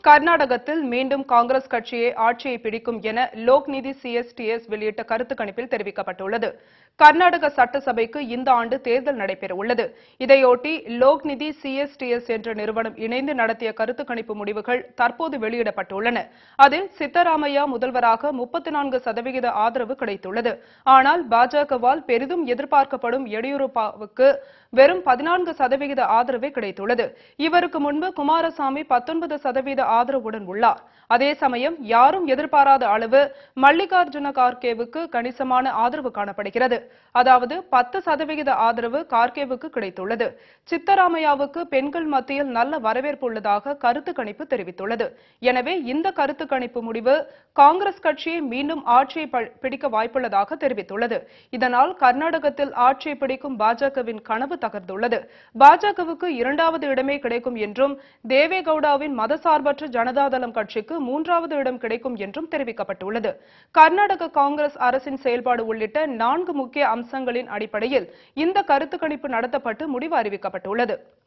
கர்நாடகத்தில் மீண்டும் காங்கிரஸ் கட்சியே ஆட்சியை பிடிக்கும் என லோக் நிதி சிஎஸ்டிஎஸ் வெளியிட்ட கருத்து கணிப்பில் தெரிவிக்கப்பட்டுள்ளது கர்நாடக சட்டசபைக்கு இந்த ஆண்டு தேர்தல் நடைபெறவுள்ளது இதையொட்டி லோக் நிதி சிஎஸ்டிஎஸ் என்ற நிறுவனம் இணைந்து நடத்திய கருத்து கணிப்பு முடிவுகள் தற்போது வெளியிடப்பட்டுள்ளன அதில் சித்தராமையா முதல்வராக முப்பத்தி நான்கு சதவிகித ஆதரவு கிடைத்துள்ளது ஆனால் பாஜகவால் பெரிதும் எதிர்பார்க்கப்படும் எடியூரப்பாவுக்கு வெறும் பதினான்கு சதவிகித ஆதரவே கிடைத்துள்ளது இவருக்கு முன்பு குமாரசாமி பத்தொன்பது சதவீத ஆதரவுடன் உள்ளார் அதே சமயம் யாரும் எதிர்பாராத அளவு மல்லிகார்ஜுன கார்கேவுக்கு கணிசமான ஆதரவு காணப்படுகிறது அதாவது பத்து சதவிகித ஆதரவு கார்கேவுக்கு கிடைத்துள்ளது சித்தராமையாவுக்கு பெண்கள் மத்தியில் நல்ல வரவேற்பு உள்ளதாக கருத்து கணிப்பு தெரிவித்துள்ளது எனவே இந்த கருத்து கணிப்பு முடிவு காங்கிரஸ் கட்சியை மீண்டும் ஆட்சியை ப- பிடிக்க வாய்ப்புள்ளதாக தெரிவித்துள்ளது இதனால் கர்நாடகத்தில் ஆட்சியை பிடிக்கும் பாஜகவின் கனவு தகர்ந்துள்ளது பாஜகவுக்கு இரண்டாவது இடமே கிடைக்கும் என்றும் தேவேகவுடாவின் மதசார்பற்ற ஜனதாதளம் கட்சிக்கு மூன்றாவது இடம் கிடைக்கும் என்றும் தெரிவிக்கப்பட்டுள்ளது கர்நாடக காங்கிரஸ் அரசின் செயல்பாடு உள்ளிட்ட நான்கு முக்கிய அம்சங்களின் அடிப்படையில் இந்த கருத்து கணிப்பு நடத்தப்பட்டு முடிவு அறிவிக்கப்பட்டுள்ளது